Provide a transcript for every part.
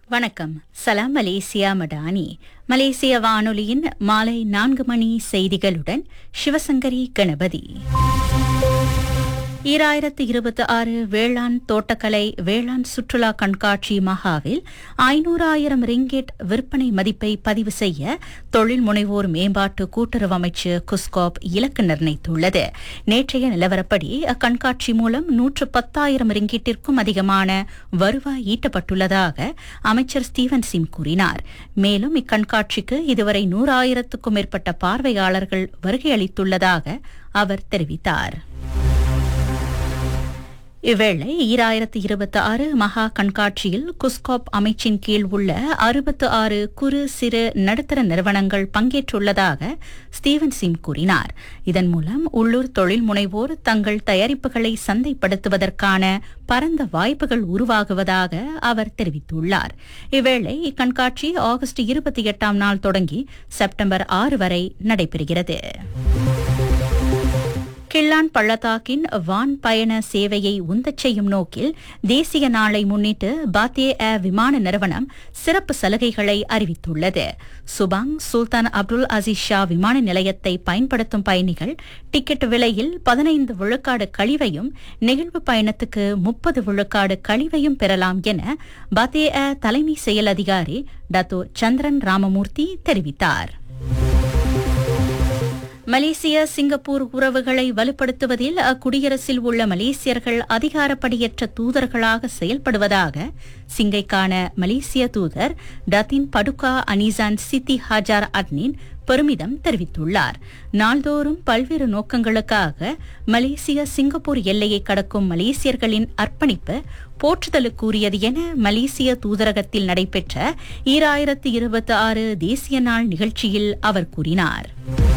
வணக்கம் சலாம் மலேசியா மடானி மலேசிய வானொலியின் மாலை நான்கு மணி செய்திகளுடன் சிவசங்கரி கணபதி ஈராயிரத்து இருபத்தி ஆறு வேளாண் தோட்டக்கலை வேளாண் சுற்றுலா கண்காட்சி மகாவில் ஐநூறாயிரம் ரிங்கெட் விற்பனை மதிப்பை பதிவு செய்ய தொழில் முனைவோர் மேம்பாட்டு கூட்டுறவு அமைச்சு குஸ்காப் இலக்கு நிர்ணயித்துள்ளது நேற்றைய நிலவரப்படி அக்கண்காட்சி மூலம் நூற்று பத்தாயிரம் ரிங்கிட்டிற்கும் அதிகமான வருவாய் ஈட்டப்பட்டுள்ளதாக அமைச்சர் ஸ்டீவன் சிம் கூறினார் மேலும் இக்கண்காட்சிக்கு இதுவரை நூறாயிரத்துக்கும் மேற்பட்ட பார்வையாளர்கள் வருகை அளித்துள்ளதாக அவர் தெரிவித்தார் இவ்வேளை ஈராயிரத்து இருபத்தி ஆறு மகா கண்காட்சியில் குஸ்காப் அமைச்சின் கீழ் உள்ள அறுபத்து ஆறு குறு சிறு நடுத்தர நிறுவனங்கள் பங்கேற்றுள்ளதாக ஸ்டீவன் சிம் கூறினார் இதன் மூலம் உள்ளூர் தொழில் முனைவோர் தங்கள் தயாரிப்புகளை சந்தைப்படுத்துவதற்கான பரந்த வாய்ப்புகள் உருவாகுவதாக அவர் தெரிவித்துள்ளார் இவ்வேளை இக்கண்காட்சி ஆகஸ்ட் இருபத்தி எட்டாம் நாள் தொடங்கி செப்டம்பர் ஆறு வரை நடைபெறுகிறது கிள்ளான் பள்ளத்தாக்கின் வான் பயண சேவையை உந்தச் செய்யும் நோக்கில் தேசிய நாளை முன்னிட்டு பாத்தே ஏ விமான நிறுவனம் சிறப்பு சலுகைகளை அறிவித்துள்ளது Subang Sultan Abdul Aziz Shah விமான நிலையத்தை பயன்படுத்தும் பயணிகள் டிக்கெட் விலையில் பதினைந்து விழுக்காடு கழிவையும் நிகழ்வு பயணத்துக்கு முப்பது விழுக்காடு கழிவையும் பெறலாம் என பாத்தே ஏ தலைமை செயல் அதிகாரி டத்தோ சந்திரன் ராமமூர்த்தி தெரிவித்தார் மலேசிய சிங்கப்பூர் உறவுகளை வலுப்படுத்துவதில் அக்குடியரசில் உள்ள மலேசியர்கள் அதிகாரப்படியற்ற தூதர்களாக செயல்படுவதாக சிங்கைக்கான மலேசிய தூதர் டத்தின் படுகா அனிசான் சித்தி ஹாஜார் அட்னின் பெருமிதம் தெரிவித்துள்ளார் நாள்தோறும் பல்வேறு நோக்கங்களுக்காக மலேசிய சிங்கப்பூர் எல்லையை கடக்கும் மலேசியர்களின் அர்ப்பணிப்பு போற்றுதலுக்குரியது என மலேசிய தூதரகத்தில் நடைபெற்ற ஈராயிரத்து இருபத்தி ஆறு தேசிய நாள் நிகழ்ச்சியில் அவர் கூறினார்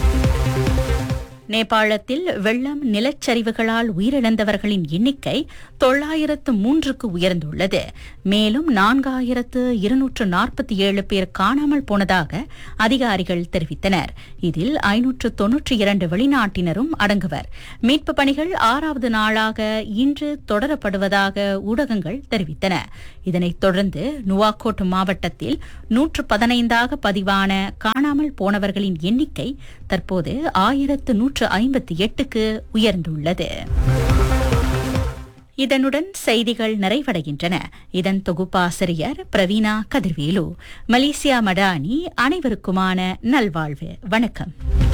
நேபாளத்தில் வெள்ளம் நிலச்சரிவுகளால் உயிரிழந்தவர்களின் எண்ணிக்கை தொள்ளாயிரத்து மூன்றுக்கு உயர்ந்துள்ளது மேலும் நான்காயிரத்து இருநூற்று நாற்பத்தி ஏழு பேர் காணாமல் போனதாக அதிகாரிகள் தெரிவித்தனர் இதில் ஐநூற்று தொன்னூற்றி இரண்டு வெளிநாட்டினரும் அடங்குவர் மீட்புப் பணிகள் ஆறாவது நாளாக இன்று தொடரப்படுவதாக ஊடகங்கள் தெரிவித்தன இதனைத் தொடர்ந்து நுவாக்கோட் மாவட்டத்தில் நூற்று பதினைந்தாக பதிவான காணாமல் போனவர்களின் எண்ணிக்கை தற்போது ஆயிரத்து நூற்று ஐம்பத்தி எட்டுக்கு உயர்ந்துள்ளது இதனுடன் செய்திகள் நிறைவடைகின்றன இதன் தொகுப்பாசிரியர் பிரவீனா கதிர்வேலு மலேசியா மடானி அனைவருக்குமான நல்வாழ்வு வணக்கம்